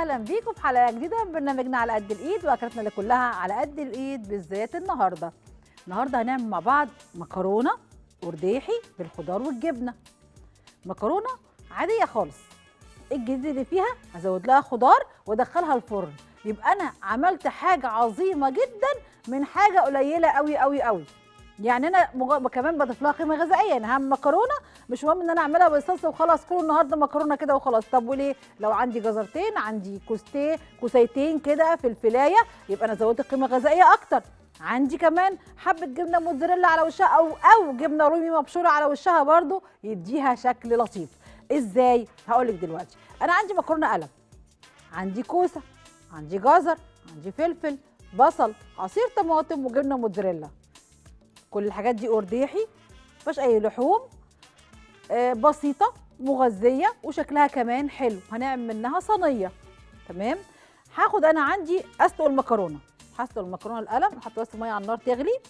وسهلا بيكم في حلقه جديده من برنامجنا على قد الايد واكلتنا اللي كلها على قد الايد بالذات النهارده النهارده هنعمل مع بعض مكرونه ورديحي بالخضار والجبنه مكرونه عاديه خالص الجديد اللي فيها هزود لها خضار وادخلها الفرن يبقى انا عملت حاجه عظيمه جدا من حاجه قليله قوي قوي قوي يعني انا مج... كمان بضيف لها قيمه غذائيه يعني هم مكرونه مش مهم ان انا اعملها بالصلصه وخلاص كل النهارده مكرونه كده وخلاص طب وليه لو عندي جزرتين عندي كوستين كوسيتين كده في الفلايه يبقى انا زودت قيمه غذائيه اكتر عندي كمان حبه جبنه موتزاريلا على وشها او او جبنه رومي مبشوره على وشها برضو يديها شكل لطيف ازاي هقول لك دلوقتي انا عندي مكرونه قلم عندي كوسه عندي جزر عندي فلفل بصل عصير طماطم وجبنه موتزاريلا كل الحاجات دي ارديحي مفيهاش اي لحوم آه بسيطه مغذيه وشكلها كمان حلو هنعمل منها صينيه تمام هاخد انا عندي اسلق المكرونه هسلق المكرونه القلم احط بس ميه على النار تغلي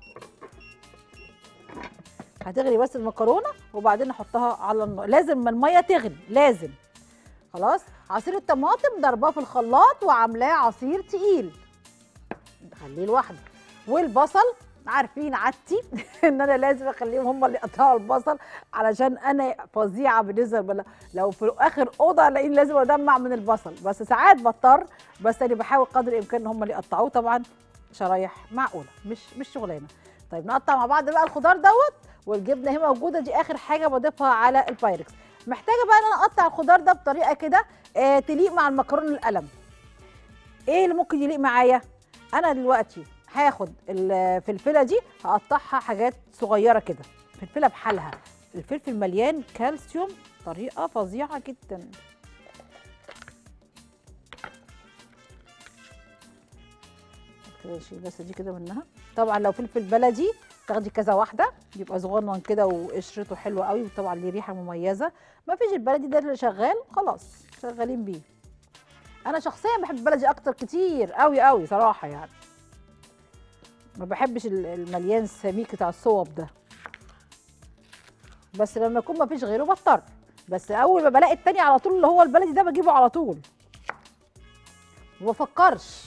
هتغلي بس المكرونه وبعدين احطها على النار لازم ما الميه تغلي لازم خلاص عصير الطماطم ضرباه في الخلاط وعاملاه عصير تقيل خليه لوحده والبصل عارفين عادتي ان انا لازم اخليهم هم اللي يقطعوا البصل علشان انا فظيعه بالنسبه لو في اخر اوضه الاقيني لازم ادمع من البصل بس ساعات بضطر بس انا بحاول قدر الامكان ان هم اللي يقطعوه طبعا شرايح معقوله مش مش شغلانه طيب نقطع مع بعض بقى الخضار دوت والجبنه هي موجوده دي اخر حاجه بضيفها على البايركس محتاجه بقى ان انا اقطع الخضار ده بطريقه كده آه تليق مع المكرونه القلم ايه اللي ممكن يليق معايا انا دلوقتي هاخد الفلفله دي هقطعها حاجات صغيره كده فلفله بحالها الفلفل مليان كالسيوم طريقه فظيعه جدا كده اشيل بس دي كده منها طبعا لو فلفل بلدي تاخدي كذا واحده يبقى صغنن كده وقشرته حلوه قوي وطبعا ليه ريحه مميزه ما فيش البلدي ده اللي شغال خلاص شغالين بيه انا شخصيا بحب البلدي اكتر كتير قوي قوي صراحه يعني ما بحبش المليان السميك بتاع الصوب ده بس لما يكون ما فيش غيره بضطر بس اول ما بلاقي التاني على طول اللي هو البلدي ده بجيبه على طول وما بفكرش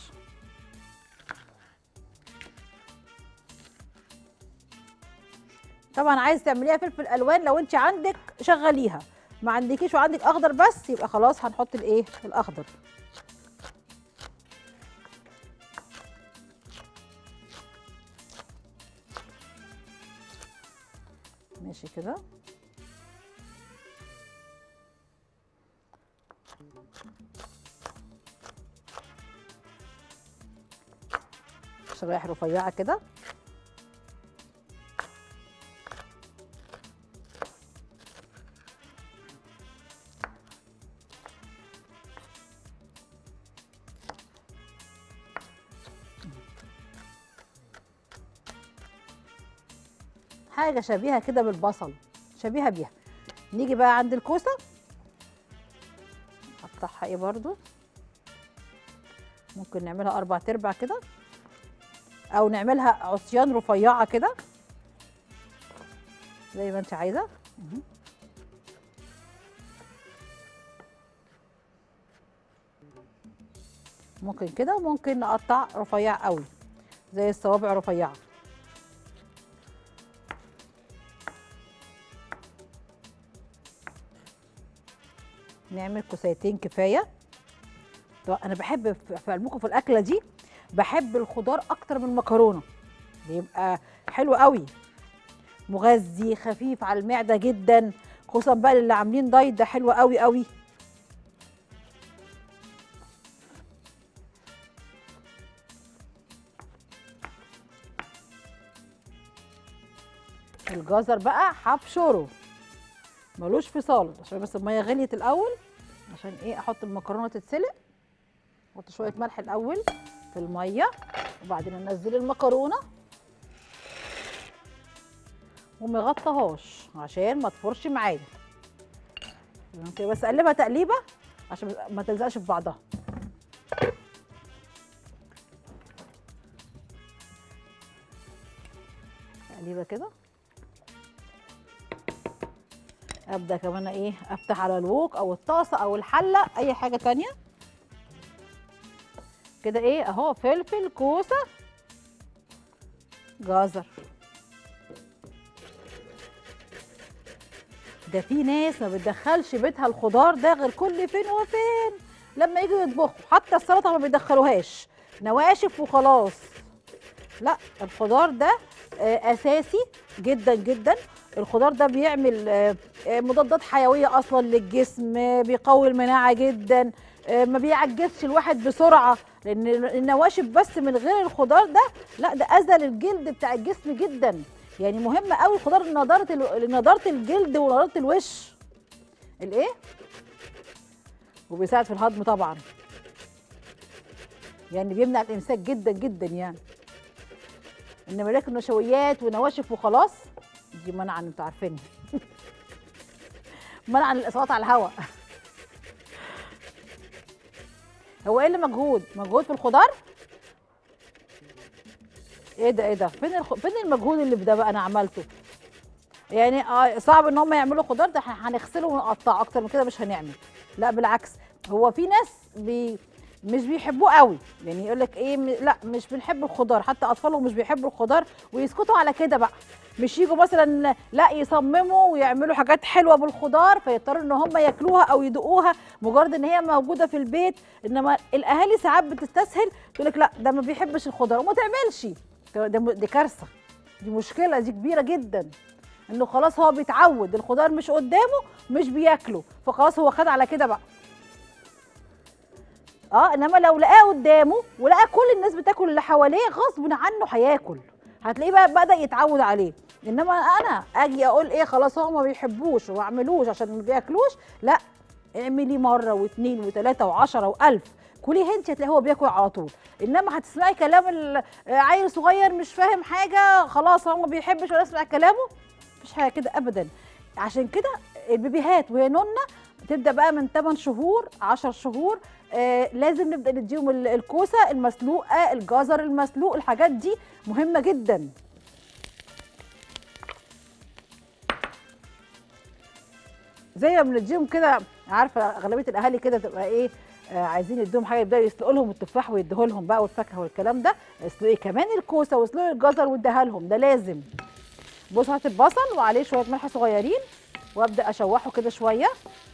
طبعا عايز تعمليها فلفل الوان لو انت عندك شغليها ما عندكيش وعندك اخضر بس يبقى خلاص هنحط الايه الاخضر ماشي كده شرايح رفيعه كده حاجه شبيهه كده بالبصل شبيهه بيها نيجي بقى عند الكوسه اقطعها ايه برضو ممكن نعملها اربع تربع كده او نعملها عصيان رفيعه كده زي ما انت عايزه ممكن كده وممكن نقطع رفيع قوي زي الصوابع رفيعه نعمل كوسايتين كفايه طبعا انا بحب في علمكم في الاكله دي بحب الخضار اكتر من المكرونه بيبقى حلو قوي مغذي خفيف على المعده جدا خصوصا بقى اللي عاملين دايت ده حلو قوي قوي الجزر بقى هبشره ملوش فصال عشان بس الميه غليت الاول عشان ايه احط المكرونه تتسلق احط شويه ملح الاول في الميه وبعدين انزل المكرونه وما اغطيهاش عشان ما تفرش معايا كده بس اقلبها تقليبه عشان ما تلزقش في بعضها تقليبه كده ابدا كمان ايه افتح على الوك او الطاسه او الحله اي حاجه تانية كده ايه اهو فلفل كوسه جزر ده في ناس ما بتدخلش بيتها الخضار ده غير كل فين وفين لما يجوا يطبخوا حتى السلطه ما بيدخلوهاش نواشف وخلاص لا الخضار ده آه، اساسي جدا جدا الخضار ده بيعمل آه، آه، مضادات حيويه اصلا للجسم آه، بيقوي المناعه جدا آه، ما بيعجزش الواحد بسرعه لان النواشف بس من غير الخضار ده لا ده اذى للجلد بتاع الجسم جدا يعني مهم قوي الخضار لنضاره ال- لنضاره الجلد ونضاره الوش الايه وبيساعد في الهضم طبعا يعني بيمنع الامساك جدا جدا يعني انما لكن نشويات ونواشف وخلاص دي منع انتوا عارفينها منع الاصابات على الهواء هو ايه اللي مجهود مجهود في الخضار ايه ده ايه ده فين الخ... فين المجهود اللي في ده بقى انا عملته يعني آه صعب ان هم يعملوا خضار ده إحنا هنغسله ونقطعه اكتر من كده مش هنعمل لا بالعكس هو في ناس بي مش بيحبوه قوي يعني يقول لك ايه م... لا مش بنحب الخضار حتى اطفالهم مش بيحبوا الخضار ويسكتوا على كده بقى مش يجوا مثلا لا يصمموا ويعملوا حاجات حلوه بالخضار فيضطروا ان هم ياكلوها او يدوقوها مجرد ان هي موجوده في البيت انما الاهالي ساعات بتستسهل تقول لك لا ده ما بيحبش الخضار وما تعملش ده ده- دي كارثه دي مشكله دي كبيره جدا انه خلاص هو بيتعود الخضار مش قدامه مش بياكله فخلاص هو خد على كده بقى اه انما لو لقاه قدامه ولقى كل الناس بتاكل اللي حواليه غصب عنه هياكل هتلاقيه بقى بدا يتعود عليه انما انا اجي اقول ايه خلاص هو ما بيحبوش وما اعملوش عشان ما بياكلوش لا اعملي مره واثنين وثلاثه وعشرة والف كلي انت هتلاقيه هو بياكل على طول انما هتسمعي كلام ال- عيل صغير مش فاهم حاجه خلاص هو ما بيحبش ولا يسمع كلامه مفيش حاجه كده ابدا عشان كده البيبيهات وهي نونه تبدا بقى من 8 شهور 10 شهور آه لازم نبدا نديهم ال- الكوسه المسلوقه الجزر المسلوق الحاجات دي مهمه جدا زي ما بنديهم كده عارفه اغلبيه الاهالي كده تبقى ايه آه عايزين يدوهم حاجه يبداوا يسلقوا لهم التفاح ويدوه لهم بقى والفاكهه والكلام ده اسلقي كمان الكوسه واسلقي الجزر واديها لهم ده لازم بص هات البصل وعليه شويه ملح صغيرين وابدا اشوحه كده شويه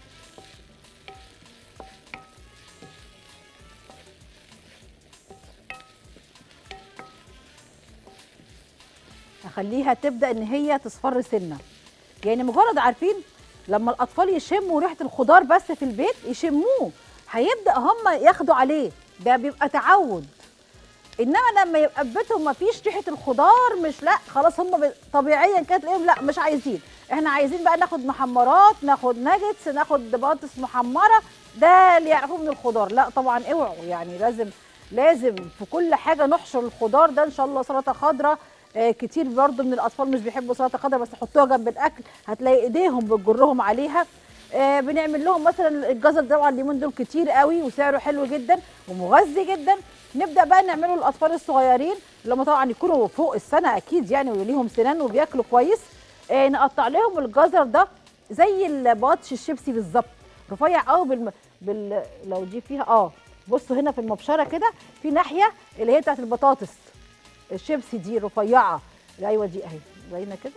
اخليها تبدا ان هي تصفر سنه يعني مجرد عارفين لما الاطفال يشموا ريحه الخضار بس في البيت يشموه هيبدا هم ياخدوا عليه ده بيبقى تعود انما لما يبقى في بيتهم ما فيش ريحه الخضار مش لا خلاص هم ب- طبيعيا كده تلاقيهم لا مش عايزين احنا عايزين بقى ناخد محمرات ناخد ناجتس ناخد بطاطس محمره ده اللي يعرفوه من الخضار لا طبعا اوعوا يعني لازم لازم في كل حاجه نحشر الخضار ده ان شاء الله سلطه خضراء آه كتير برضو من الاطفال مش بيحبوا سلطه خضراء بس حطوها جنب الاكل هتلاقي ايديهم بتجرهم عليها آه بنعمل لهم مثلا الجزر ده طبعا اليومين دول كتير قوي وسعره حلو جدا ومغذي جدا نبدا بقى نعمله للاطفال الصغيرين اللي هم طبعا يكونوا فوق السنه اكيد يعني وليهم سنان وبياكلوا كويس آه نقطع لهم الجزر ده زي البطش الشيبسي بالظبط رفيع قوي بالم... بال لو دي فيها اه بصوا هنا في المبشره كده في ناحيه اللي هي بتاعت البطاطس الشيبسي دي رفيعه ايوه دي اهي باينه كده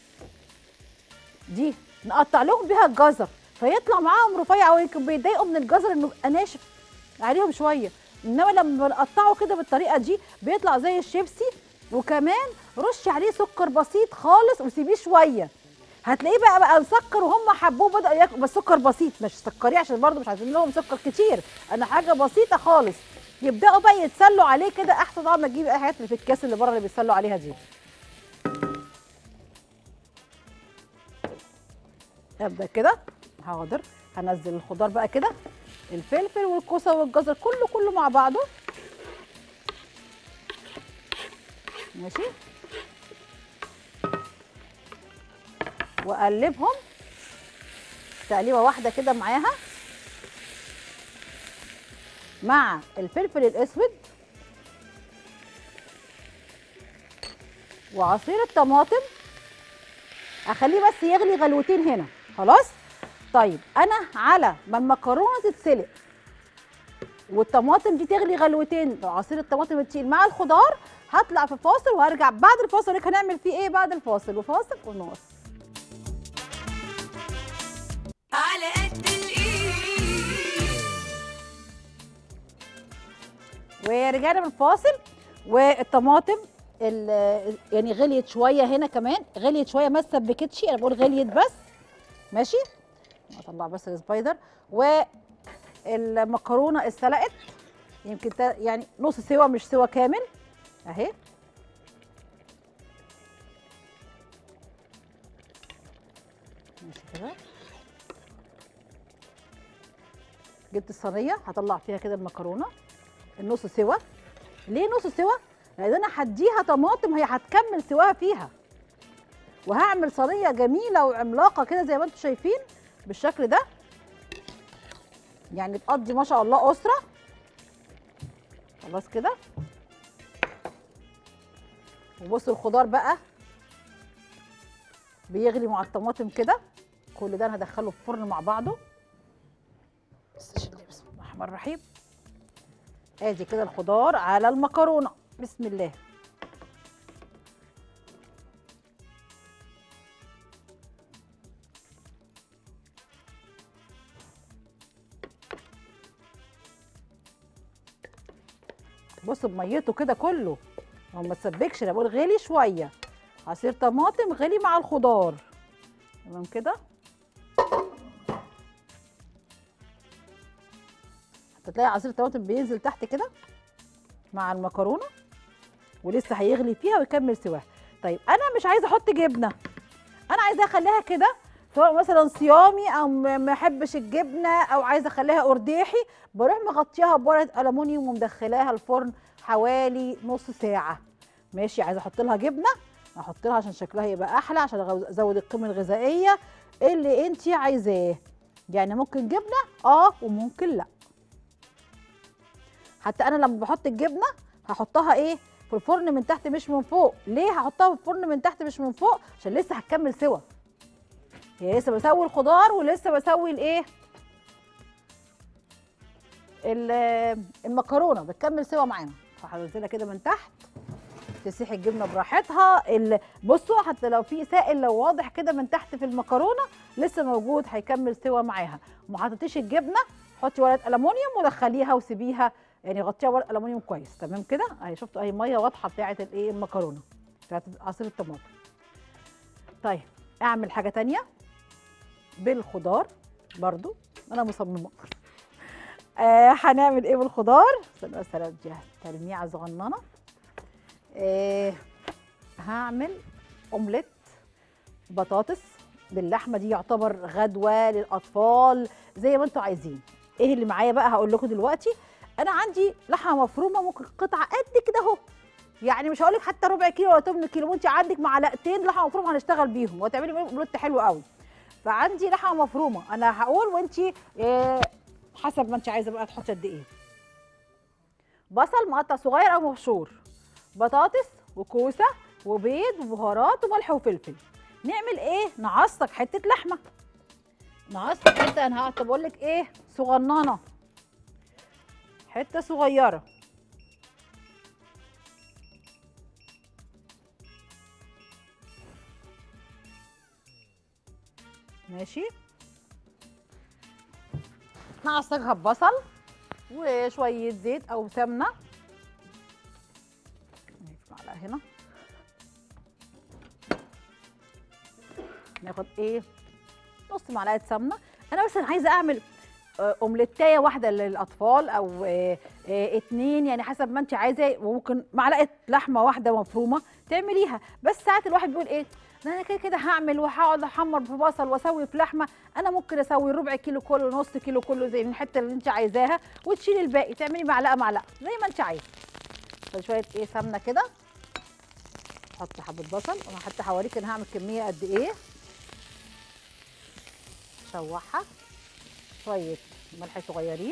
دي نقطع لهم بيها الجزر فيطلع معاهم رفيع ويمكن بيتضايقوا من الجزر انه بيبقى ناشف عليهم شويه انما لما بنقطعه كده بالطريقه دي بيطلع زي الشيبسي وكمان رشي عليه سكر بسيط خالص وسيبيه شويه هتلاقيه بقى بقى مسكر وهم حبوه بدأوا ياكلوا بس سكر بسيط مش سكريه عشان برضه مش عايزين لهم سكر كتير انا حاجه بسيطه خالص يبداوا بقى يتسلوا عليه كده احسن طبعا ما تجيب اي حاجات اللي في الكاس اللي بره اللي بيتسلوا عليها دي ابدا كده حاضر هنزل الخضار بقى كده الفلفل والكوسه والجزر كله كله مع بعضه ماشي واقلبهم تقليبه واحده كده معاها مع الفلفل الاسود وعصير الطماطم اخليه بس يغلي غلوتين هنا خلاص طيب انا على ما المكرونه تتسلق والطماطم دي تغلي غلوتين عصير الطماطم التقيل مع الخضار هطلع في فاصل وهرجع بعد الفاصل لك هنعمل فيه ايه بعد الفاصل وفاصل ونواصل على قد الايد ورجعنا من الفاصل والطماطم ال- يعني غليت شويه هنا كمان غليت شويه ما سبكتش انا بقول غليت بس ماشي اطلع بس السبايدر والمكرونه اتسلقت يمكن تا- يعني نص سوا مش سوا كامل اهي ماشي كده جبت الصينيه هطلع فيها كده المكرونه النص سوا ليه نص سوا لان انا هديها طماطم هي هتكمل سواها فيها وهعمل صينيه جميله وعملاقه كده زي ما انتم شايفين بالشكل ده يعني تقضي ما شاء الله اسره خلاص كده وبصوا الخضار بقى بيغلي مع الطماطم كده كل ده انا هدخله في الفرن مع بعضه بس عشان ده بسم الله الرحمن الرحيم ادي كده الخضار على المكرونه بسم الله بصوا بميته كده كله هو ما تسبكش انا بقول غلي شويه عصير طماطم غلي مع الخضار تمام كده هتلاقي عصير الطماطم بينزل تحت كده مع المكرونه ولسه هيغلي فيها ويكمل سواها طيب انا مش عايزه احط جبنه انا عايزه اخليها كده سواء مثلا صيامي او م- ما احبش الجبنه او عايزه اخليها قرداحي بروح مغطياها بورقه الومنيوم ومدخلاها الفرن حوالي نص ساعه ماشي عايزه احط لها جبنه احط لها عشان شكلها يبقى احلى عشان أغو- ازود القيمه الغذائيه اللي انت عايزاه يعني ممكن جبنه اه وممكن لا حتى انا لما بحط الجبنه هحطها ايه في الفرن من تحت مش من فوق ليه هحطها في الفرن من تحت مش من فوق عشان لسه هتكمل سوا هي لسه بسوي الخضار ولسه بسوي الايه ال- المكرونه بتكمل سوا معانا فهنزلها كده من تحت تسيح الجبنه براحتها ال- بصوا حتى لو في سائل لو واضح كده من تحت في المكرونه لسه موجود هيكمل سوا معاها وما حطيتيش الجبنه حطي ورقه الومنيوم ودخليها وسيبيها يعني غطيها ورقه الومنيوم كويس تمام كده اهي شفتوا اهي ميه واضحه بتاعه الايه المكرونه بتاعه عصير الطماطم طيب اعمل حاجه تانية بالخضار برضو انا مصممه آه هنعمل ايه بالخضار استنى بس ارجع تلميعه صغننه آه هعمل اومليت بطاطس باللحمه دي يعتبر غدوه للاطفال زي ما انتوا عايزين ايه اللي معايا بقى هقول لكم دلوقتي انا عندي لحمه مفرومه ممكن قطعه قد كده اهو يعني مش هقول لك حتى ربع كيلو ولا 8 كيلو وانت عندك معلقتين لحمه مفرومه هنشتغل بيهم وهتعملي بيهم اومليت حلو قوي فعندي لحمه مفرومه انا هقول وانت إيه حسب ما انت عايزه بقى تحطي قد ايه بصل مقطع صغير او مبشور بطاطس وكوسه وبيض وبهارات وملح وفلفل نعمل ايه نعصق حته لحمه نعصق حته انا هقعد بقول لك ايه صغننه حته صغيره ماشي نعصقها ببصل وشويه زيت او سمنه معلقه هنا ناخد ايه نص معلقه سمنه انا مثلا عايزه اعمل آه، اومليتايه واحده للاطفال او آه، آه، اتنين يعني حسب ما انت عايزه وممكن معلقه لحمه واحده مفرومه تعمليها بس ساعات الواحد بيقول ايه ده انا كده كده هعمل وهقعد احمر في بصل واسوي في لحمه انا ممكن اسوي ربع كيلو كله نص كيلو كله زي الحته اللي انت عايزاها وتشيلي الباقي تعملي معلقه معلقه زي ما انت عايزه شويه ايه سمنه كده احط حبه بصل انا حتى هوريك انا هعمل كميه قد ايه شوحها شويه ملح صغيرين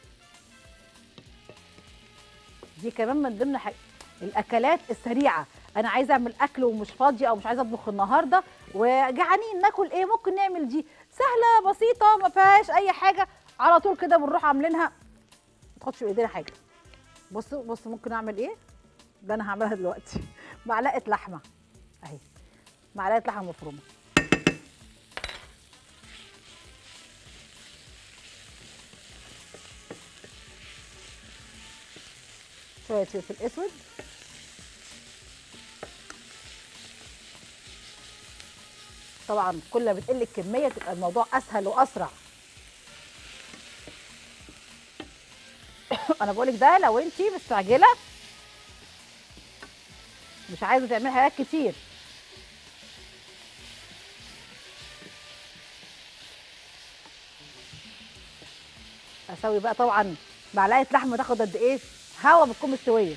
دي كمان من ضمن حاجة الاكلات السريعه انا عايزه اعمل اكل ومش فاضيه او مش عايزه اطبخ النهارده وجعانين ناكل ايه ممكن نعمل دي سهله بسيطه ما فيهاش اي حاجه على طول كده بنروح عاملينها ما تاخدش في ايدينا حاجه بصوا بصوا ممكن اعمل ايه ده انا هعملها دلوقتي معلقه لحمه اهي معلقه لحمه مفرومه شويه فلفل اسود طبعا كل ما بتقل الكميه تبقى الموضوع اسهل واسرع انا بقولك ده لو انت مستعجله مش عايزه تعملي حاجات كتير اسوي بقى طبعا معلقه لحمه تاخد قد ايه هوا بتكون مستويه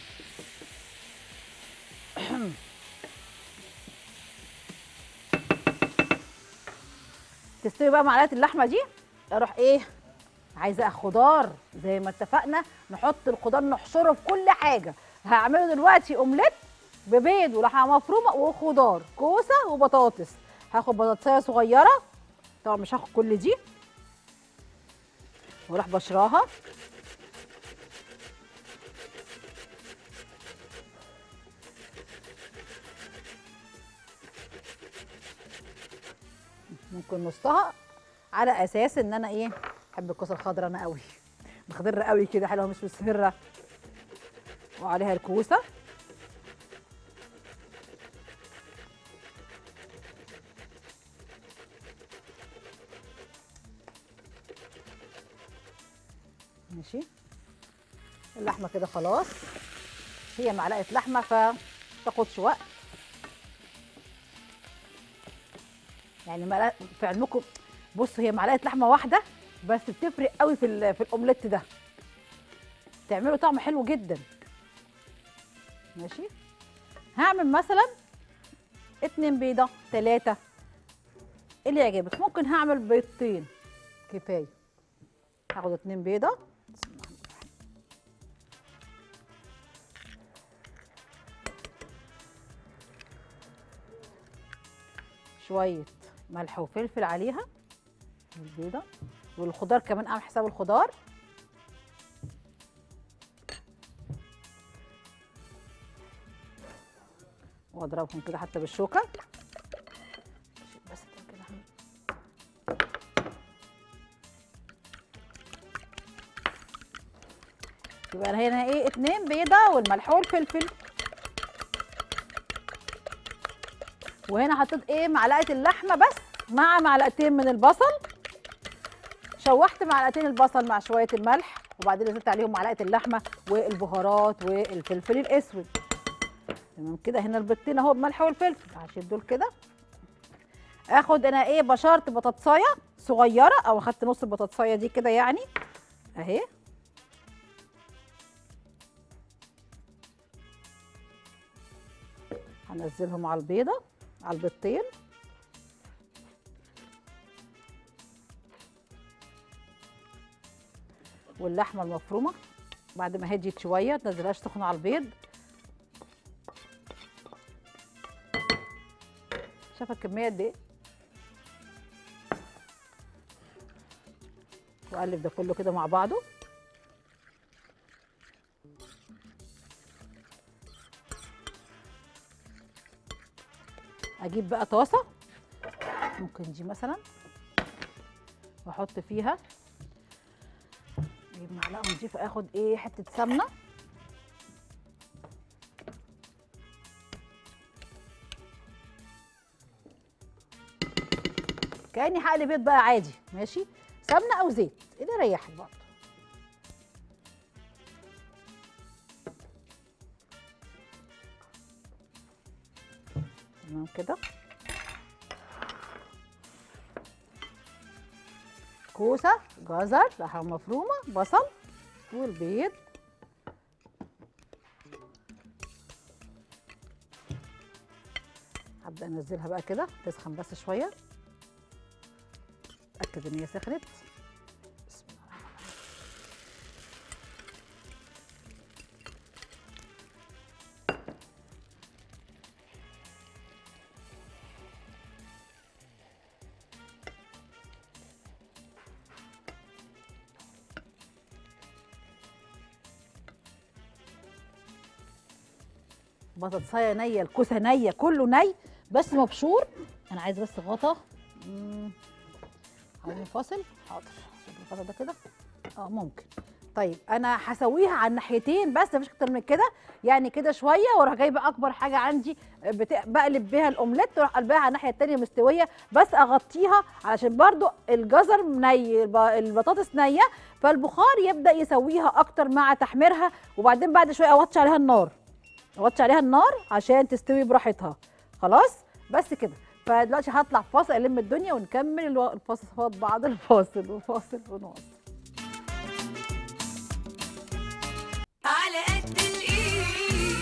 تستوي بقى معلقه اللحمه دي اروح ايه عايزه خضار زي ما اتفقنا نحط الخضار نحشره في كل حاجه هعمله دلوقتي اومليت ببيض ولحمه مفرومه وخضار كوسه وبطاطس هاخد بطاطسايه صغيره طبعا مش هاخد كل دي واروح بشراها ممكن نصها على اساس ان انا ايه بحب الكوسه الخضراء انا قوي مخضره قوي كده حلوه مش مصفره وعليها الكوسه ماشي اللحمه كده خلاص هي معلقه لحمه فتاخدش وقت يعني معلقه في علمكم بصوا هي معلقه لحمه واحده بس بتفرق قوي في ال- في الاومليت ده تعملوا طعم حلو جدا ماشي هعمل مثلا اتنين بيضه تلاته اللي يعجبك ممكن هعمل بيضتين كفايه هاخد اتنين بيضه بسم الله الرحمن الرحيم. شويه ملح وفلفل عليها البيضه والخضار كمان اعمل حساب الخضار واضربهم كده حتى بالشوكه بس كده هم- يبقى أنا هنا ايه اتنين بيضه والملح والفلفل وهنا حطيت ايه معلقه اللحمه بس مع معلقتين من البصل شوحت معلقتين البصل مع شويه الملح وبعدين نزلت عليهم معلقه اللحمه والبهارات والفلفل الاسود تمام كده هنا البيضتين اهو بملح والفلفل هشيل دول كده اخد انا ايه بشرت بطاطسايه صغيره او اخدت نص البطاطسايه دي كده يعني اهي هنزلهم على البيضه على البيضتين واللحمه المفرومه بعد ما هديت شويه تنزلهاش سخنه على البيض شايفه الكميه قد ايه واقلب ده كله كده مع بعضه اجيب بقى طاسه ممكن دي مثلا واحط فيها اجيب معلقه نضيفه اخد ايه حته سمنه كاني هقلي بيض بقى عادي ماشي سمنه او زيت اللي يريحك برضه تمام كده كوسه جزر لحمه مفرومه بصل والبيض هبدا انزلها بقى كده تسخن بس شويه اتاكد ان هي سخنت بسم الله الرحمن الرحيم بطاطسايه نيه الكوسه نيه كله ني بس مبشور انا عايز بس غطا مم. عايزين فاصل حاضر شوف الغطا ده كده اه ممكن طيب انا هسويها على الناحيتين بس مفيش اكتر من كده يعني كده شويه واروح جايبه اكبر حاجه عندي بت- بقلب بيها الاومليت واروح قلبها على الناحيه التانيه مستويه بس اغطيها علشان برضو الجزر ني الب- البطاطس نيه فالبخار يبدا يسويها اكتر مع تحميرها وبعدين بعد شويه اوطي عليها النار اوطي عليها النار عشان تستوي براحتها خلاص بس كده فدلوقتي هطلع فاصل الم الدنيا ونكمل الو- الفاصل بعد الفاصل وفاصل ونواصل على قد الايد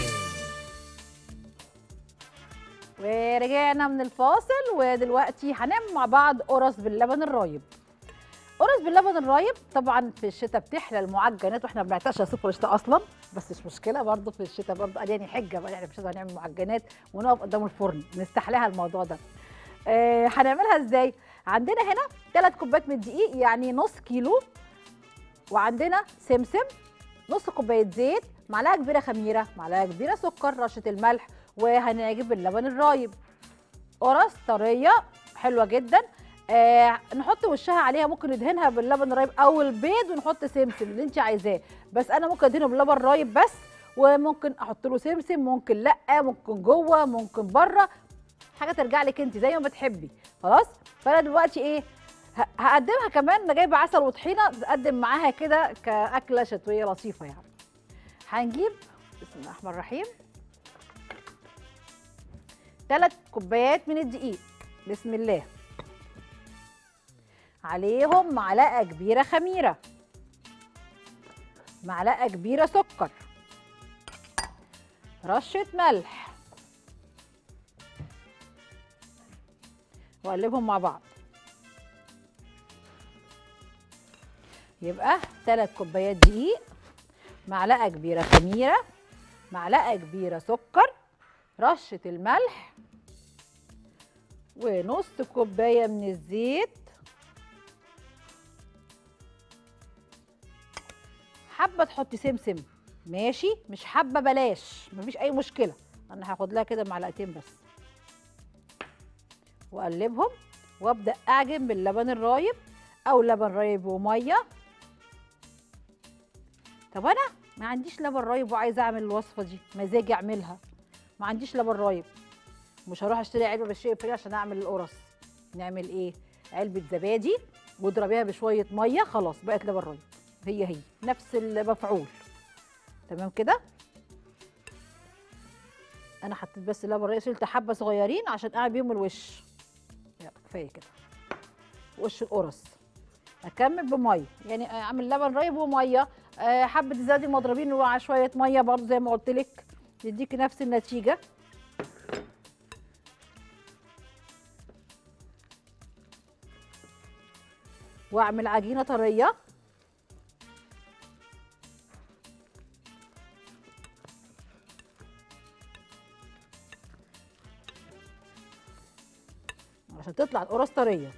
ورجعنا من الفاصل ودلوقتي هنعمل مع بعض قرص باللبن الرايب قرص باللبن الرايب طبعا في الشتاء بتحلى المعجنات واحنا ما بنعتقش صفر الشتاء اصلا بس مش مشكله برضه في الشتاء برضه قال يعني حجه بقى يعني في الشتاء هنعمل معجنات ونقف قدام الفرن نستحلها الموضوع ده آه هنعملها ازاي عندنا هنا ثلاث كوبايات من الدقيق يعني نص كيلو وعندنا سمسم نص كوبايه زيت معلقه كبيره خميره معلقه كبيره سكر رشه الملح وهنعجب اللبن الرايب قرص طريه حلوه جدا آه نحط وشها عليها ممكن ندهنها باللبن الرايب او البيض ونحط سمسم اللي انت عايزاه بس انا ممكن ادهنه باللبن الرايب بس وممكن احط له سمسم ممكن لا ممكن جوه ممكن بره حاجه ترجع لك انت زي ما بتحبي خلاص فانا دلوقتي ايه ه- هقدمها كمان انا جايبه عسل وطحينه تقدم معاها كده كاكله شتويه لطيفه يعني هنجيب بسم الله الرحمن الرحيم ثلاث كوبايات من الدقيق بسم الله عليهم معلقه كبيره خميره معلقه كبيره سكر رشه ملح واقلبهم مع بعض يبقى ثلاث كوبايات دقيق معلقه كبيره خميره معلقه كبيره سكر رشه الملح ونص كوبايه من الزيت حابه تحطي سمسم ماشي مش حابه بلاش مفيش اي مشكله انا هاخد لها كده معلقتين بس واقلبهم وابدا اعجن باللبن الرايب او لبن رايب وميه طب انا ما عنديش لبن رايب وعايزه اعمل الوصفه دي مزاجي اعملها ما عنديش لبن رايب مش هروح اشتري علبه بالشيء الفري عشان اعمل القرص نعمل ايه علبه زبادي واضربيها بشويه ميه خلاص بقت لبن رايب هي هي نفس المفعول تمام كده انا حطيت بس لبن رايب شلت حبه صغيرين عشان اعمل بيهم الوش يلا كفايه كده وش القرص اكمل بميه يعني اعمل لبن رايب وميه آه، حبه الزبادي مضروبين مع شويه ميه برضو زي ما قلت لك يديكي نفس النتيجه واعمل عجينه طريه عشان تطلع القرص طريه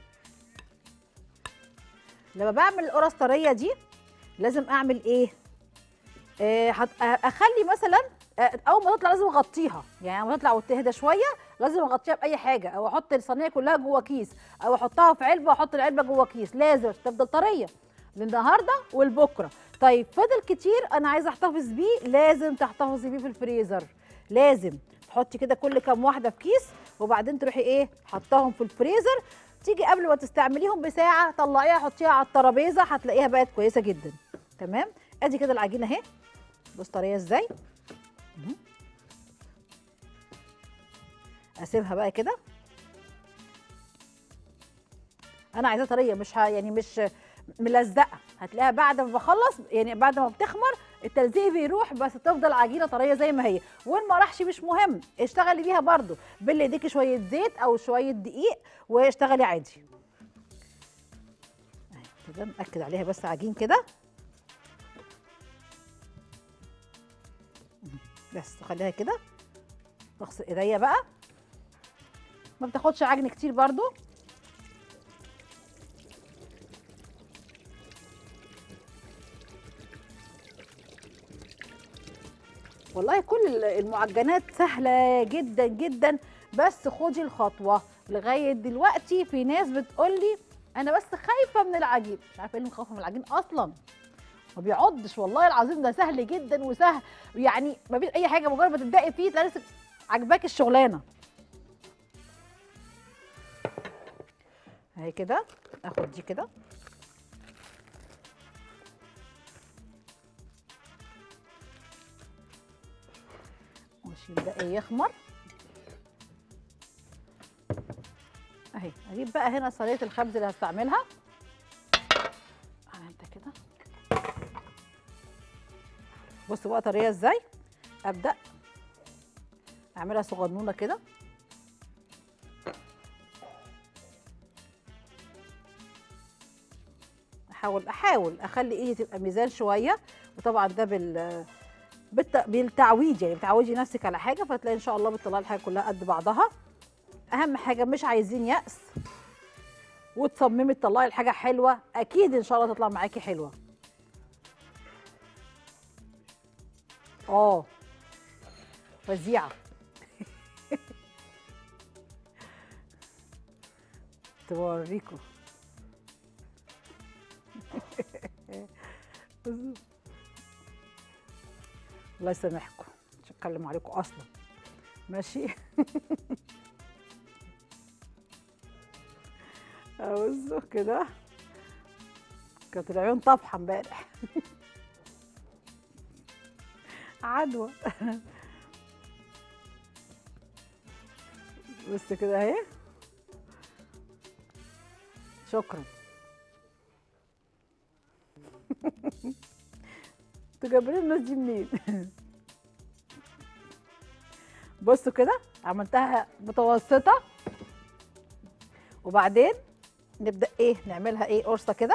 لما بعمل القرص طريه دي لازم اعمل ايه آه هت- آه، اخلي مثلا آه، اول ما تطلع لازم اغطيها يعني لما تطلع وتهدى شويه لازم اغطيها باي حاجه او احط الصينيه كلها جوه كيس او احطها في علبه واحط العلبه جوه كيس لازم عشان تفضل طريه للنهارده والبكره طيب فضل كتير انا عايزه احتفظ بيه لازم تحتفظي بيه في الفريزر لازم تحطي كده كل كام واحده في كيس وبعدين تروحي ايه حطاهم في الفريزر تيجي قبل ما تستعمليهم بساعه طلعيها حطيها على الترابيزه هتلاقيها بقت كويسه جدا تمام ادي كده العجينه اهي بص طريه ازاي مهم. اسيبها بقى كده انا عايزاها طريه مش ه... يعني مش ملزقه هتلاقيها بعد ما بخلص يعني بعد ما بتخمر التلزيق بيروح بس تفضل عجينه طريه زي ما هي وان ما راحش مش مهم اشتغلي بيها برضو باللي ايديكي شويه زيت او شويه دقيق واشتغلي عادي أهي كده ناكد عليها بس عجين كده بس خليها كده اغسل ايديا بقى ما بتاخدش عجن كتير برضو والله كل ال- المعجنات سهله جدا جدا بس خدي الخطوه لغايه دلوقتي في ناس بتقول لي انا بس خايفه من العجين مش عارفه ايه اللي مخوفه من العجين اصلا ما بيعضش والله العظيم ده سهل جدا وسهل يعني ما فيش اي حاجه مجرد ما تبداي فيه تلاقي نفسك عجباك الشغلانه اهي كده اخد دي كده واشيل ده ايه يخمر اهي اجيب بقى هنا صينيه الخبز اللي هستعملها انت كده بصوا بقى طريقه ازاي ابدا اعملها صغنونه كده احاول احاول اخلي ايدي تبقى ميزان شويه وطبعا ده بال بالت... بالتعويض يعني بتعودي نفسك على حاجه فتلاقي ان شاء الله بتطلعي الحاجه كلها قد بعضها اهم حاجه مش عايزين يأس وتصممي تطلعي الحاجه حلوه اكيد ان شاء الله تطلع معاكي حلوه اه فظيعه توريكم الله يسامحكم مش هتكلم عليكم اصلا ماشي بصوا كده كانت العيون طافحه امبارح عدوى بص كده اهي شكرا انتوا جايبين الناس دي منين بصوا كده عملتها متوسطه وبعدين نبدا ايه نعملها ايه قرصه كده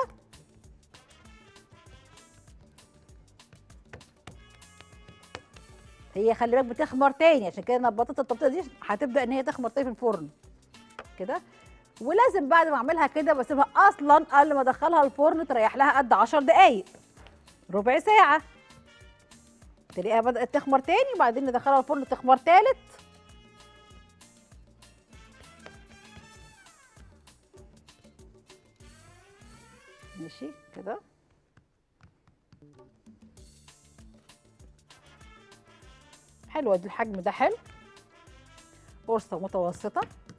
هي خلي بالك بتخمر تاني عشان كده نبطت التبطيطه دي هتبدا ان هي تخمر تاني في الفرن كده ولازم بعد ما اعملها كده بسيبها اصلا قبل ما ادخلها الفرن تريح لها قد 10 دقايق ربع ساعه تلاقيها بدات تخمر تاني وبعدين ندخلها الفرن تخمر تالت ماشي كده حلوه دي الحجم ده حلو قرصه متوسطه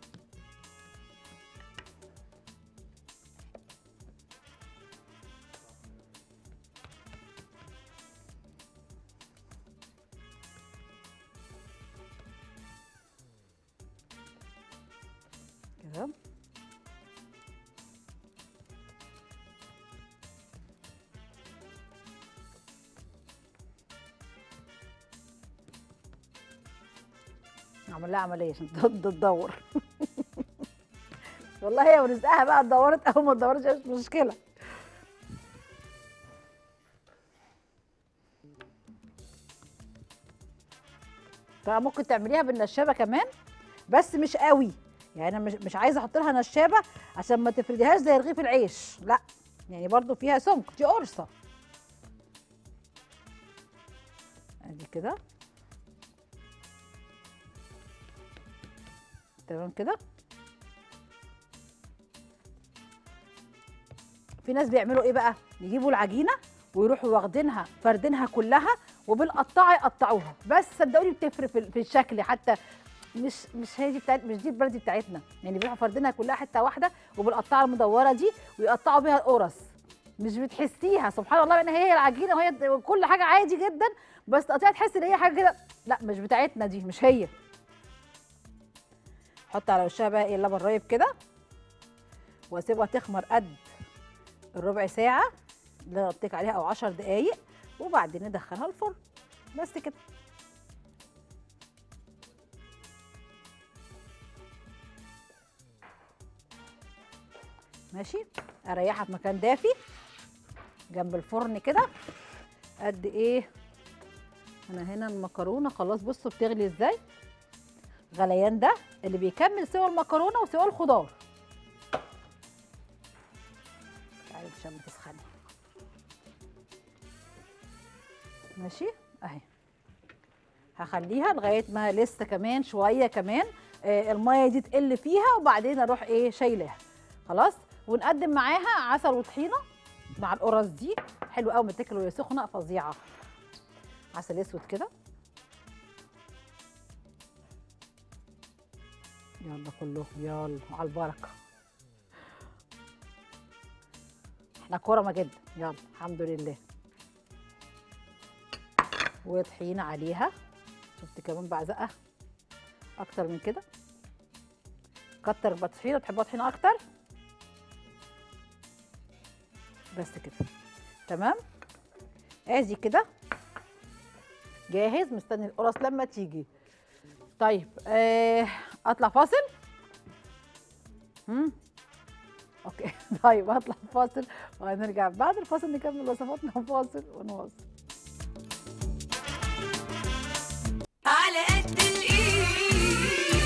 كده اعمل لها عمليه عشان تقعد تدور والله هي ورزقها بقى اتدورت او ما اتدورتش مش مشكله طبعا ممكن تعمليها بالنشابه كمان بس مش قوي يعني انا مش مش عايزه احط لها نشابه عشان ما تفرديهاش زي رغيف العيش لا يعني برضو فيها سمك دي قرصه ادي كده تمام كده في ناس بيعملوا ايه بقى يجيبوا العجينه ويروحوا واخدينها فردينها كلها وبالقطاعه يقطعوها بس صدقوني بتفرق في في الشكل حتى مش مش هي دي بتاعت مش دي البلدي بتاعتنا يعني بيروحوا فردينها كلها حته واحده وبالقطاعه المدوره دي ويقطعوا بيها القرص مش بتحسيها سبحان الله ان هي العجينه وهي كل حاجه عادي جدا بس تقطيعها تحس ان هي حاجه كده لا مش بتاعتنا دي مش هي احط على وشها بقى ايه اللبن رايب كده واسيبها تخمر قد الربع ساعه اللي انا قلت لك عليها او 10 دقايق وبعدين ندخلها الفرن بس كده ماشي اريحها في مكان دافي جنب الفرن كده قد ايه انا هنا المكرونه خلاص بصوا بتغلي ازاي غليان ده اللي بيكمل سوى المكرونه وسوى الخضار تعالي عشان ما تسخني ماشي اهي هخليها لغايه ما لسه كمان شويه كمان آه الميه دي تقل فيها وبعدين اروح ايه شايلاها خلاص ونقدم معاها عسل وطحينه مع القرص دي حلو قوي متاكل وهي سخنه فظيعه عسل اسود كده يلا كله يلا على البركه احنا كرمه جدا يلا الحمد لله وطحينه عليها شفت كمان بعزقها اكتر من كده كتر الطحينه تحبها طحينه اكتر بس كده تمام ادي كده جاهز مستني القرص لما تيجي طيب آه اطلع فاصل امم اوكي طيب اطلع فاصل وهنرجع بعد الفاصل نكمل وصفاتنا فاصل ونواصل على قد الايد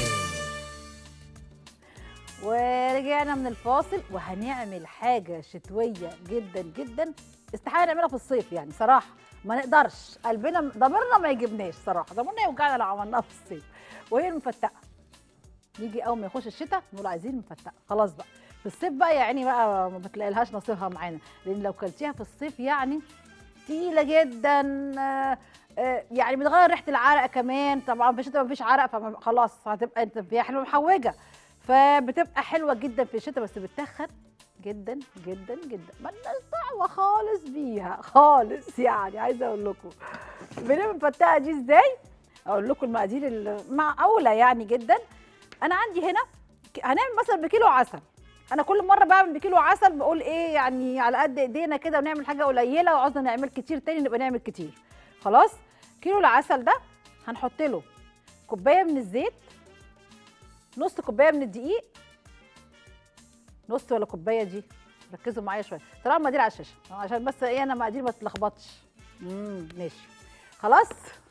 ورجعنا من الفاصل وهنعمل حاجة شتوية جدا جدا استحالة نعملها في الصيف يعني صراحة ما نقدرش قلبنا ضميرنا ما يجيبناش صراحة ضميرنا يوجعنا لو عملناها في الصيف وهي المفتقة يجي أول ما يخش الشتاء نقول عايزين مفتقة خلاص بقى في الصيف بقى يعني بقى ما بتلاقيلهاش نصيبها معانا لأن لو كلتيها في الصيف يعني تقيلة جدا آه، آه، يعني بتغير ريحة العرق كمان طبعا في الشتاء مفيش عرق فخلاص هتبقى انت فيها حلوة محوجة فبتبقى حلوه جدا في الشتاء بس بتتخن جدا جدا جدا مالناش دعوه خالص بيها خالص يعني عايزه اقول لكم بنعمل مفتقه دي ازاي اقول لكم المقادير المعقوله يعني جدا انا عندي هنا ك- هنعمل مثلا بكيلو عسل انا كل مره بعمل بكيلو عسل بقول ايه يعني على قد ايدينا كده ونعمل حاجه قليله وعاوزنا نعمل كتير تاني نبقى نعمل كتير خلاص كيلو العسل ده هنحط له كوبايه من الزيت نص كوبايه من الدقيق نص ولا كوبايه دي ركزوا معايا شويه طلع المقادير على الشاشه عشان بس ايه انا مقادير ما تتلخبطش امم ماشي خلاص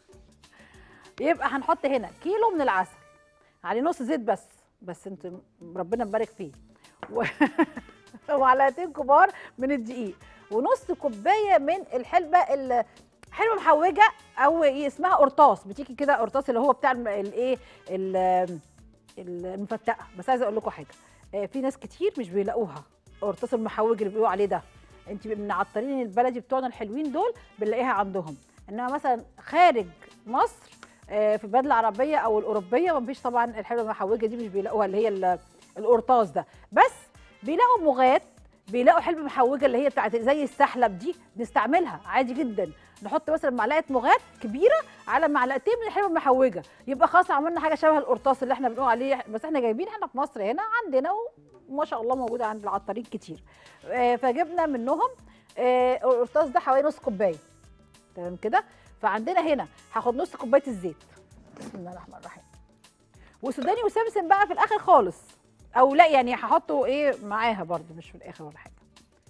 يبقى هنحط هنا كيلو من العسل عليه نص زيت بس بس انت ربنا مبارك فيه و... ومعلقتين كبار من الدقيق ونص كوبايه من الحلبه ال- حلوه محوجه او إيه اسمها قرطاس بتيجي كده قرطاس اللي هو بتاع الم- الايه ال- المفتقه بس عايزه اقول لكم حاجه آه، في ناس كتير مش بيلاقوها قرطاس المحوج اللي بيقولوا عليه ده انت من عطارين البلدي بتوعنا الحلوين دول بنلاقيها عندهم انما مثلا خارج مصر آه، في البلاد العربيه او الاوروبيه مفيش طبعا الحلوه المحوجه دي مش بيلاقوها اللي هي ال- القرطاس ده بس بيلاقوا مغات بيلاقوا حلبة محوجه اللي هي بتاعت زي السحلب دي بنستعملها عادي جدا نحط مثلا معلقه مغات كبيره على معلقتين من الحلبة المحوجه يبقى خلاص عملنا حاجه شبه القرطاس اللي احنا بنقول عليه بس احنا جايبين احنا في مصر هنا عندنا وما شاء الله موجوده عند العطارين كتير آه، فجبنا منهم آه، القرطاس ده حوالي نص كوبايه تمام كده فعندنا هنا هاخد نص كوبايه الزيت بسم الله الرحمن الرحيم وسوداني وسمسم بقى في الاخر خالص او لا يعني هحطه ايه معاها برضو مش في الاخر ولا حاجه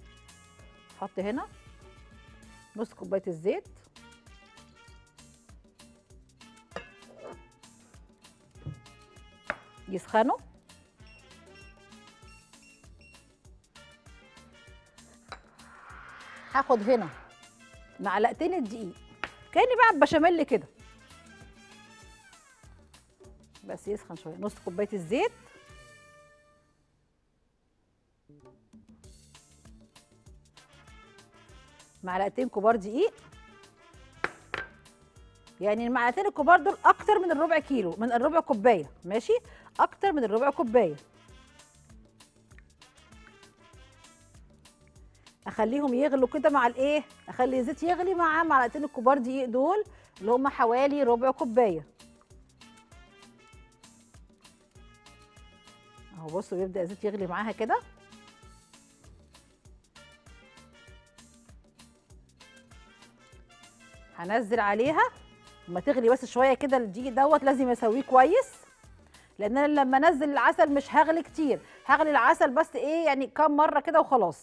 احط هنا نص كوبايه الزيت يسخنوا هاخد هنا معلقتين الدقيق كاني بعمل بشاميل كده بس يسخن شويه نص كوبايه الزيت معلقتين كبار دقيق يعني المعلقتين الكبار دول اكتر من الربع كيلو من الربع كوبايه ماشي اكتر من الربع كوبايه اخليهم يغلوا كده مع الايه اخلي الزيت يغلي مع معلقتين الكبار دقيق دول اللي هم حوالي ربع كوبايه اهو بصوا بيبدا الزيت يغلي معاها كده هنزل عليها لما تغلي بس شويه كده الدقيق دوت لازم اسويه كويس لان انا لما انزل العسل مش هغلي كتير هغلي العسل بس ايه يعني كام مره كده وخلاص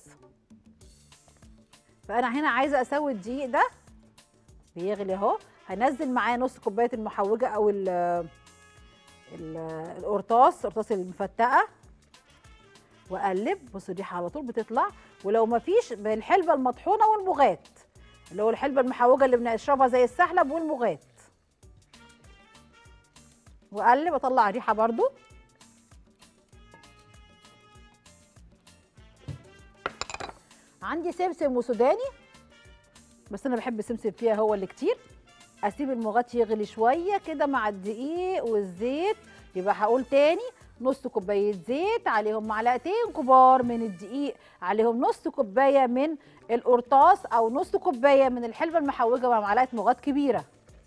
فانا هنا عايزه اسوي الدقيق ده بيغلي اهو هنزل معاه نص كوبايه المحوجه او ال ال- القرطاس القرطاس المفتقه واقلب بصوا الريحه على طول بتطلع ولو ما فيش بالحلبه المطحونه والمغات اللي هو الحلبه المحوجه اللي بنشربها زي السحلب والمغات واقلب اطلع ريحه برضو عندي سمسم وسوداني بس انا بحب السمسم فيها هو اللي كتير اسيب المغات يغلي شويه كده مع الدقيق والزيت يبقى هقول تاني نص كوبايه زيت عليهم معلقتين كبار من الدقيق عليهم نص كوبايه من القرطاس او نص كوبايه من الحلبه المحوجه مع معلقه مغات كبيره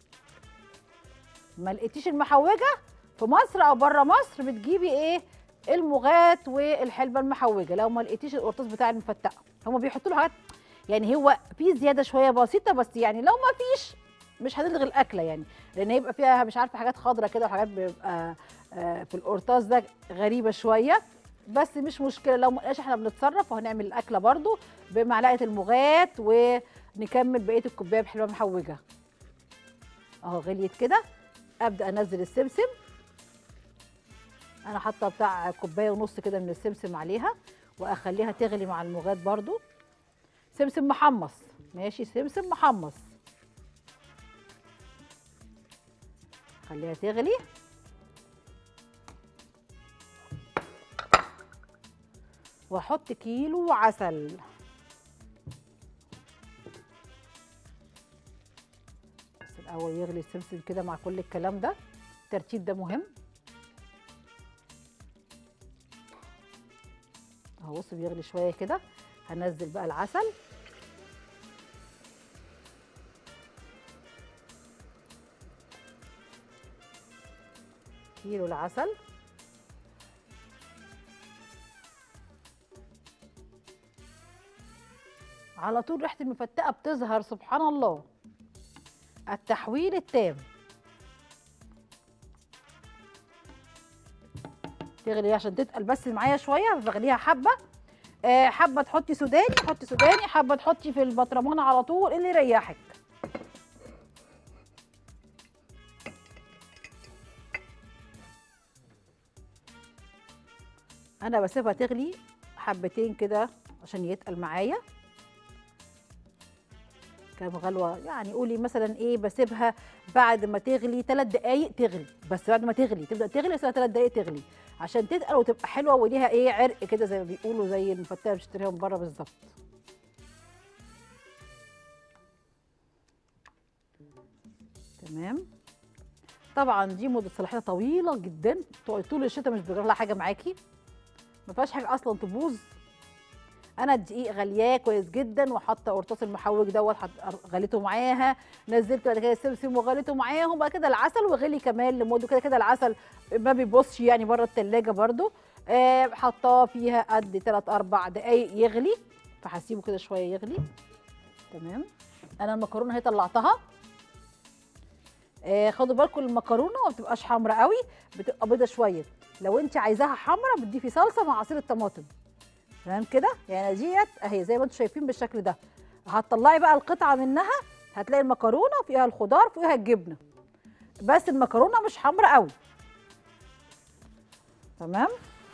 ما لقيتيش المحوجه في مصر او بره مصر بتجيبي ايه المغات والحلبه المحوجه لو ما لقيتيش القرطاس بتاع المفتقه هما بيحطوا له حاجات يعني هو في زياده شويه بسيطه بس يعني لو ما فيش مش هتلغي الاكله يعني لان هيبقى فيها مش عارفه حاجات خضرة كده وحاجات بيبقى آه، في القرطاس ده غريبه شويه بس مش مشكله لو ما لقاش احنا بنتصرف وهنعمل الاكله برضو بمعلقه المغات ونكمل بقيه الكوبايه بحلوه محوجه اهو غليت كده ابدا انزل السمسم انا حاطه بتاع كوبايه ونص كده من السمسم عليها واخليها تغلي مع المغات برضو سمسم محمص ماشي سمسم محمص خليها تغلي واحط كيلو عسل بس الاول يغلي السمسم كده مع كل الكلام ده الترتيب ده مهم اهو بص بيغلي شويه كده هنزل بقى العسل كيلو العسل على طول ريحه المفتقه بتظهر سبحان الله التحويل التام تغلي عشان تتقل بس معايا شويه بغليها حبه آه، حبه تحطي سوداني حطي سوداني حبه تحطي في البطرمان على طول اللي يريحك انا بسيبها تغلي حبتين كده عشان يتقل معايا كام غلوه يعني قولي مثلا ايه بسيبها بعد ما تغلي ثلاث دقايق تغلي بس بعد ما تغلي تبدا تغلي بس ثلاث دقايق تغلي عشان تتقل وتبقى حلوه وليها ايه عرق كده زي ما بيقولوا زي المفتقه اللي بتشتريها من بره بالظبط تمام طبعا دي مده صلاحيتها طويله جدا تقعد طول الشتاء مش بيجرى لها حاجه معاكي ما فيهاش حاجه اصلا تبوظ انا الدقيق غلياه كويس جدا وحاطه قرطاس المحوج دوت حط- غليته معاها نزلت بعد كده السمسم وغليته معاهم وبعد كده العسل وغلي كمان لمده كده كده العسل ما بيبصش يعني بره التلاجة برده آه حطاه فيها قد 3 4 دقايق يغلي فهسيبه كده شويه يغلي تمام انا المكرونه هي طلعتها آه خدوا بالكم المكرونه ما بتبقاش حمراء قوي بتبقى بيضه شويه لو انت عايزاها حمراء بتضيفي صلصه مع عصير الطماطم تمام كده يعني ديت اهي زي ما انتم شايفين بالشكل ده هتطلعي بقى القطعه منها هتلاقي المكرونه فيها الخضار فيها الجبنه بس المكرونه مش حمراء قوي تمام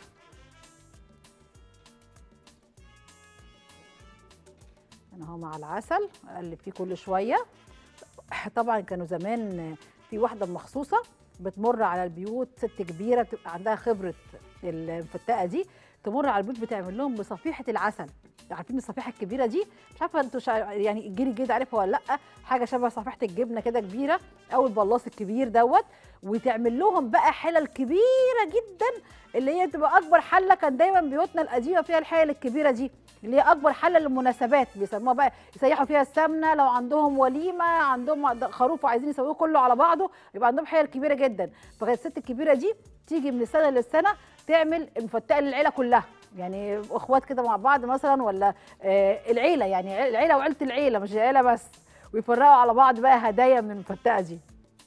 انا اهو مع العسل اقلب فيه كل شويه طبعا كانوا زمان في واحده مخصوصه بتمر على البيوت ست كبيره بتبقى عندها خبره المفتقه دي تمر على البيوت بتعمل لهم بصفيحه العسل عارفين الصفيحه الكبيره دي مش عارفه انتوا شع... يعني الجيل الجديد عارفها ولا لا حاجه شبه صفيحه الجبنه كده كبيره او البلاص الكبير دوت وتعمل لهم بقى حلل كبيره جدا اللي هي تبقى اكبر حله كان دايما بيوتنا القديمه فيها الحلل الكبيره دي اللي هي اكبر حله للمناسبات بيسموها بقى يسيحوا فيها السمنه لو عندهم وليمه عندهم خروف وعايزين يسووه كله على بعضه يبقى عندهم حلل كبيره جدا فكانت الست الكبيره دي تيجي من السنه للسنه تعمل المفتقه للعيله كلها يعني اخوات كده مع بعض مثلا ولا آه العيله يعني العيله وعيله العيله مش العيله بس ويفرقوا على بعض بقى هدايا من المفتقه دي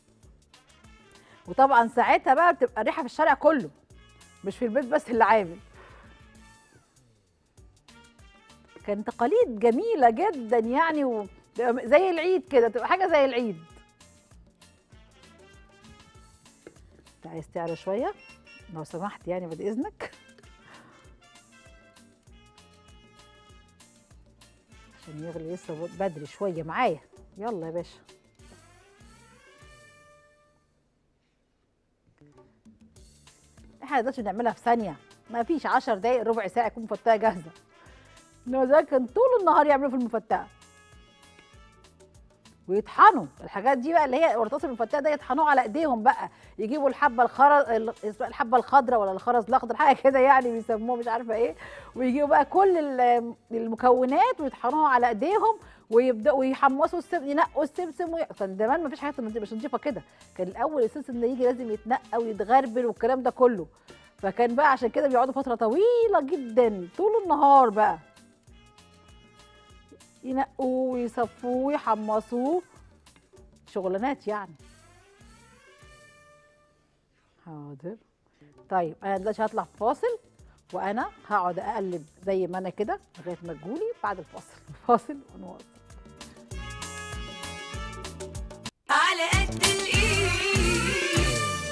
وطبعا ساعتها بقى بتبقى الريحه في الشارع كله مش في البيت بس اللي عامل كانت تقاليد جميله جدا يعني و... زي العيد كده تبقى حاجه زي العيد انت عايز تعلى شويه لو سمحت يعني بعد اذنك عشان يغلي لسه بدري شويه معايا يلا يا باشا احنا دلوقتي بنعملها في ثانيه ما فيش 10 دقايق ربع ساعه يكون مفتقه جاهزه انما زمان كان طول النهار يعملوا في المفتقه ويطحنوا الحاجات دي بقى اللي هي قرطاس المفتقه ده يطحنوه على ايديهم بقى يجيبوا الحبه الخرز الحبه الخضراء ولا الخرز الاخضر حاجه كده يعني بيسموه مش عارفه ايه ويجيبوا بقى كل ال- المكونات ويطحنوها على ايديهم ويبداوا يحمصوا السمسم ينقوا السمسم وي... كان زمان ما فيش حاجه مش نضيفه كده كان الاول السمسم ده يجي لازم يتنقى ويتغربل والكلام ده كله فكان بقى عشان كده بيقعدوا فتره طويله جدا طول النهار بقى ينقوه ويصفوه ويحمصوه شغلانات يعني حاضر طيب انا دلوقتي هطلع فاصل وانا هقعد اقلب زي ما انا كده لغايه ما تجولي بعد الفاصل فاصل ونواصل على قد الايد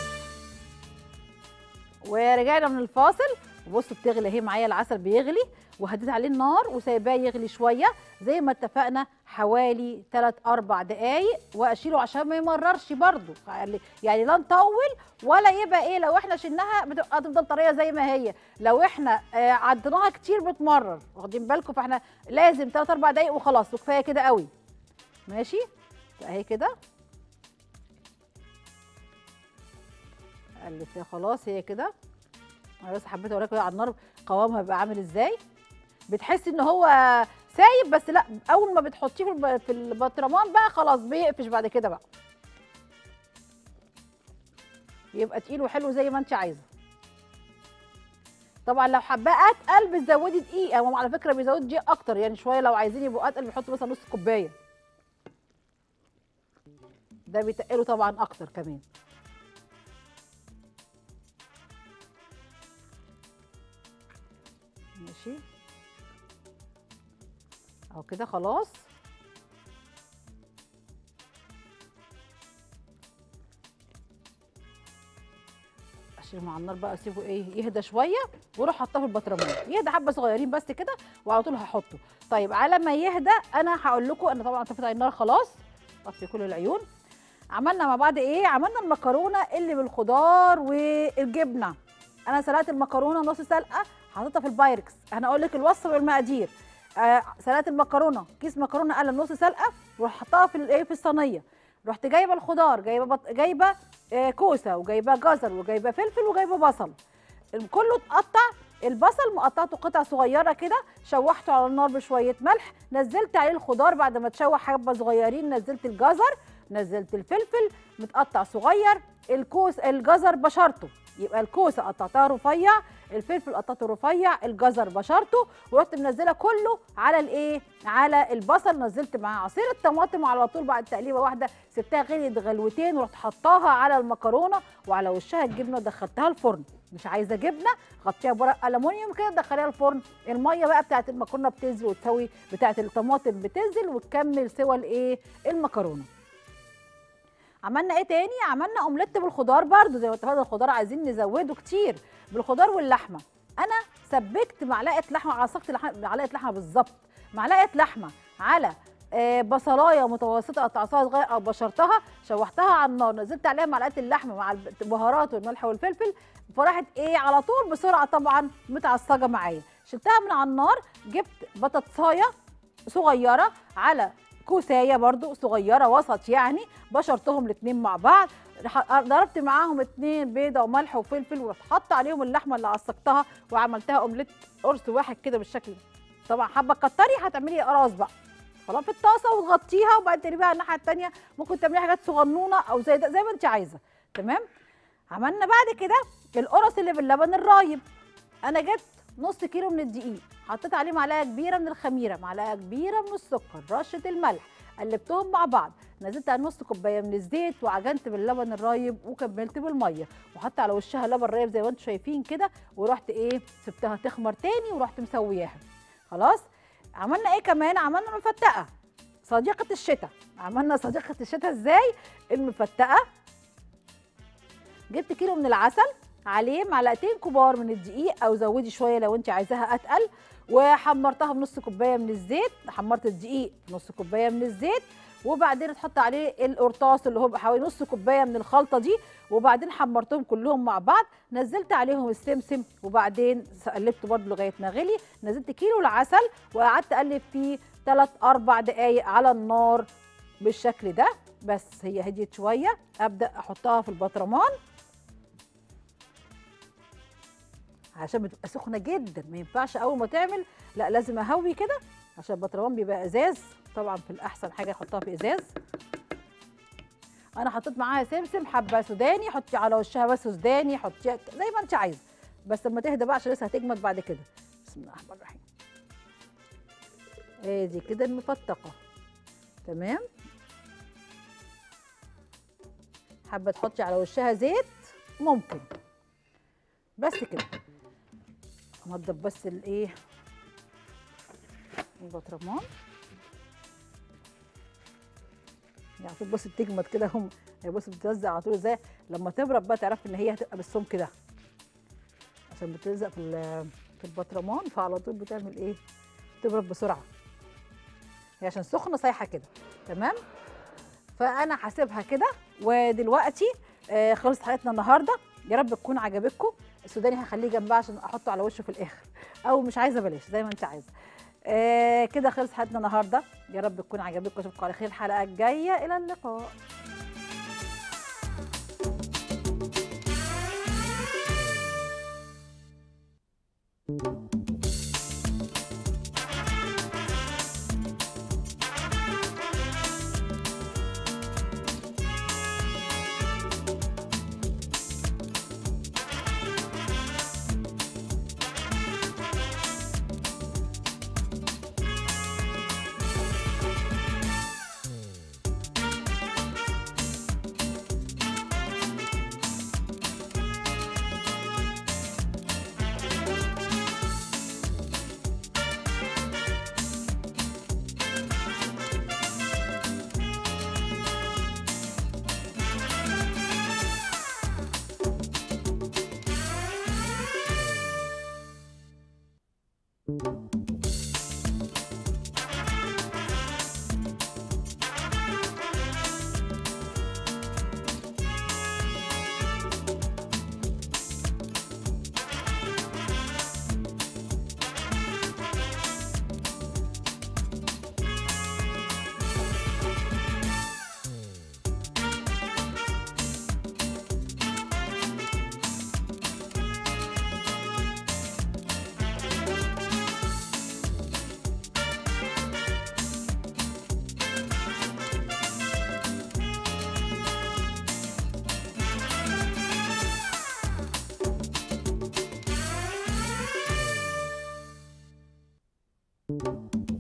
ورجعنا من الفاصل وبصوا بتغلي اهي معايا العسل بيغلي وهديت عليه النار وسايباه يغلي شويه زي ما اتفقنا حوالي 3 4 دقايق واشيله عشان ما يمررش برده يعني يعني لا نطول ولا يبقى ايه لو احنا شلناها بتبقى تفضل طريه زي ما هي لو احنا آه عديناها كتير بتمرر واخدين بالكم فاحنا لازم 3 4 دقايق وخلاص وكفايه كده قوي ماشي اهي كده اقلب فيها خلاص هي كده انا بس حبيت اوريكم على النار قوامها بيبقى عامل ازاي بتحسي ان هو سايب بس لا اول ما بتحطيه في الب- في البطرمان بقى خلاص بيقفش بعد كده بقى يبقى تقيل وحلو زي ما انت عايزه طبعا لو حباه اتقل بتزودي دقيق هم على فكره بيزودوا دقيق اكتر يعني شويه لو عايزين يبقوا اتقل بيحطوا مثلا نص كوبايه ده بيتقلوا طبعا اكتر كمان ماشي اهو كده خلاص اشيله على النار بقى اسيبه ايه يهدى شويه واروح حاطاه في البطرمان يهدى حبه صغيرين بس كده وعلى طول هحطه طيب على ما يهدى انا هقول لكم انا طبعا طفيت على النار خلاص طفي كل العيون عملنا مع بعض ايه عملنا المكرونه اللي بالخضار والجبنه انا سلقت المكرونه نص سلقه حطيتها في البايركس انا اقول لك الوصفه والمقادير آه سلقت المكرونه كيس مكرونه قلم نص سلقه وراح حطها في الايه في الصينيه رحت جايبه الخضار جايبه بط... جايبه آه كوسه وجايبه جزر وجايبه فلفل وجايبه بصل كله اتقطع البصل مقطعته قطع صغيره كده شوحته على النار بشويه ملح نزلت عليه الخضار بعد ما تشوح حبه صغيرين نزلت الجزر نزلت الفلفل متقطع صغير الكوس الجزر بشرته يبقى الكوسه قطعتها رفيع الفلفل قطعته رفيع الجزر بشرته ورحت منزله كله على الايه على البصل نزلت معاه عصير الطماطم على طول بعد تقليبه واحده سبتها غليت غلوتين ورحت حطاها على المكرونه وعلى وشها الجبنه ودخلتها الفرن مش عايزه جبنه غطيها بورق الومنيوم كده دخليها الفرن الميه بقى بتاعت المكرونه بتنزل وتسوي بتاعت الطماطم بتنزل وتكمل سوى الايه المكرونه عملنا ايه تاني عملنا اومليت بالخضار برضو زي ما اتفقنا الخضار عايزين نزوده كتير بالخضار واللحمه انا سبكت معلقه لحمه عصقت لح- معلقه لحمه بالظبط معلقه لحمه على آه، بصلايه متوسطه قطعتها صغير او بشرتها شوحتها على النار نزلت عليها معلقه اللحمه مع البهارات والملح والفلفل فراحت ايه على طول بسرعه طبعا متعصجه معايا شلتها من على النار جبت بطاطسايه صغيره على كوسايه برضو صغيره وسط يعني بشرتهم الاتنين مع بعض رح- ضربت معاهم اتنين بيضه وملح وفلفل ورحت حاطه عليهم اللحمه اللي عصقتها وعملتها اومليت قرص واحد كده بالشكل ده طبعا حابه تكتري هتعملي قراص بقى خلاص في الطاسه وتغطيها وبعدين تقلبيها على الناحيه التانيه ممكن تعملي حاجات صغنونه او زي ده زي ما انت عايزه تمام عملنا بعد كده القرص اللي باللبن الرايب انا جبت نص كيلو من الدقيق حطيت عليه معلقه كبيره من الخميره معلقه كبيره من السكر رشه الملح قلبتهم مع بعض نزلت على نص كوبايه من الزيت وعجنت باللبن الرايب وكملت بالميه وحط على وشها لبن رايب زي ما انتم شايفين كده ورحت ايه سبتها تخمر تاني ورحت مسوياها خلاص عملنا ايه كمان عملنا مفتقه صديقه الشتاء عملنا صديقه الشتاء ازاي المفتقه جبت كيلو من العسل عليه معلقتين كبار من الدقيق او زودي شويه لو انت عايزاها اتقل وحمرتها بنص كوبايه من الزيت حمرت الدقيق بنص كوبايه من الزيت وبعدين تحط عليه القرطاس اللي هو حوالي نص كوبايه من الخلطه دي وبعدين حمرتهم كلهم مع بعض نزلت عليهم السمسم وبعدين قلبته برده لغايه ما غلي نزلت كيلو العسل وقعدت اقلب فيه 3 4 دقائق على النار بالشكل ده بس هي هديت شويه ابدا احطها في البطرمان عشان بتبقى سخنه جدا ما ينفعش اول ما تعمل لا لازم اهوي كده عشان البطرمان بيبقى ازاز طبعا في الاحسن حاجه احطها في ازاز انا حطيت معاها سمسم حبه سوداني حطي على وشها بس سوداني حطيها زي ما انت عايزه بس لما تهدى بقى عشان لسه هتجمد بعد كده بسم الله الرحمن الرحيم ادي كده المفتقه تمام حابه تحطي على وشها زيت ممكن بس كده انضف بس الايه البطرمان يعني طول بص بتجمد كده هم هي بص بتلزق على طول ازاي لما تبرد بقى تعرفي ان هي هتبقى بالسمك كده عشان بتلزق في ال- في البطرمان فعلى طول بتعمل ايه تبرد بسرعه هي عشان سخنه سايحه كده تمام فانا هسيبها كده ودلوقتي آه خلصت حلقتنا النهارده يا رب تكون عجبتكم السوداني هخليه جنبها عشان احطه على وشه في الاخر او مش عايزه بلاش زي ما انت عايزه آه كده خلص حلقتنا النهارده يا رب تكون عجبتكم اشوفكم على خير الحلقه الجايه الى اللقاء thank you